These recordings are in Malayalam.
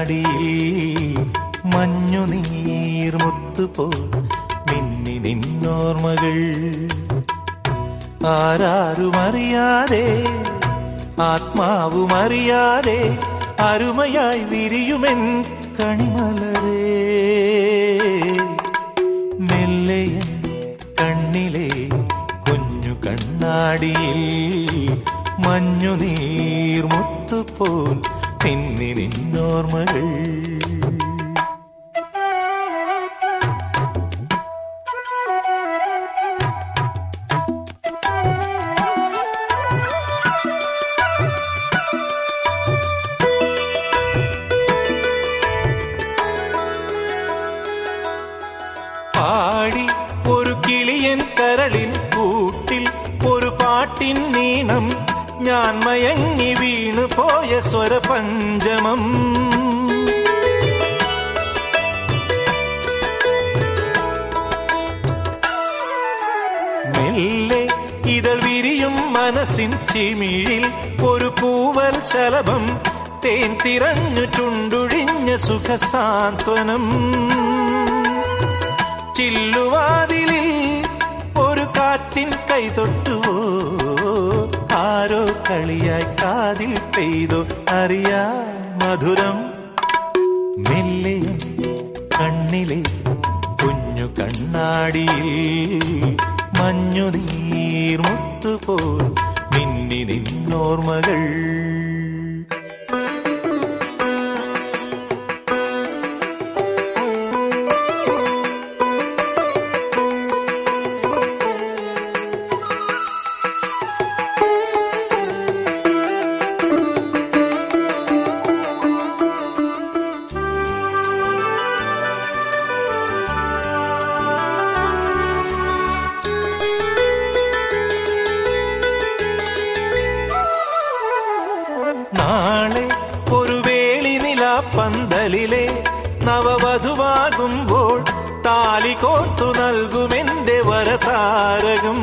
കണ്ണാടിയിൽ മഞ്ഞു നീർമുത്തുപോ മിന്നി നിന്നോർമ്മകൾ ആരാരുമറിയാതെ ആത്മാവുമറിയാതെ അരുമയായി വിരിയുമെൻ കണിമലരേ മെല്ലയൻ കണ്ണിലെ കുഞ്ഞു കണ്ണാടിയിൽ മഞ്ഞു നീർമുത്തുപോൽ പിന്നി നിന്നോർമ്മകൾ പാടി ഒരു കിളിയൻ കരളിൻ കൂട്ടിൽ ഒരു പാട്ടിൻ നീണം ഞാൻ മയങ്ങി വീണു പോയ സ്വരപഞ്ചമം മെല്ലെ ഇതൾ വിരിയും മനസ്സിൻ ചിമിഴിൽ ഒരു പൂവൽ ശലഭം തേൻ തിരഞ്ഞു ചുണ്ടുഴിഞ്ഞ സുഖസാന്ത്വനം ചില്ലുവാതിലിൽ ഒരു കാറ്റിൻ കൈതൊട്ടുവോ ആരോ കളിയായി കാതിൽ പെയ്തോ അറിയാ മധുരം മെല്ലയും കണ്ണിലെ കുഞ്ഞു കണ്ണാടിയിൽ മഞ്ഞു നീർമുത്തുപോൽ മിന്നി നിന്നോർമ്മകൾ നാളെ ഒരു വേളി നില പന്തലിലെ നവവധുവാകുമ്പോൾ താലി കോർത്തു നൽകുമെന്റെ വരതാരകം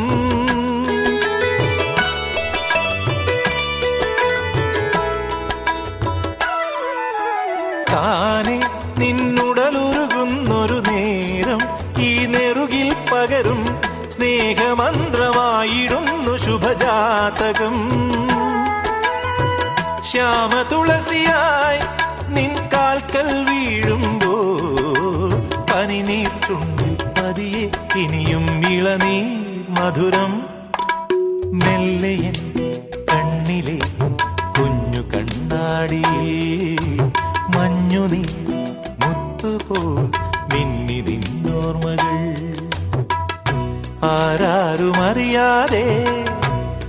താനെ നിന്നുടലുരുകുന്നൊരു നേരം ഈ നെറുകിൽ പകരും സ്നേഹമന്ത്രമായിടുന്നു ശുഭജാതകം ശ്യാമ തുളസിയായി നിൻ കാൽക്കൽ വീഴുമ്പോ പനിനീർ ചുണ്ടിൽ പതിയെ ഇനിയും ഇളനീർ മധുരം മെല്ലയൻ കണ്ണിലെ കുഞ്ഞു കണ്ണാടിയിൽ മഞ്ഞു നീ മുത്തുപോൽ മിന്നി നിന്നോർമ്മകൾ ആരാരുമറിയാതെ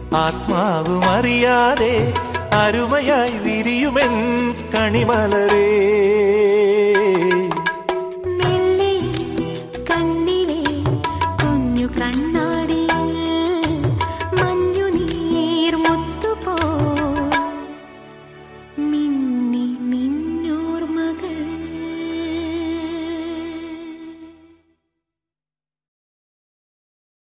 ആത്മാവുമറിയാതെ അരുമയായി വിരിയുമെൻ കണിമലരേ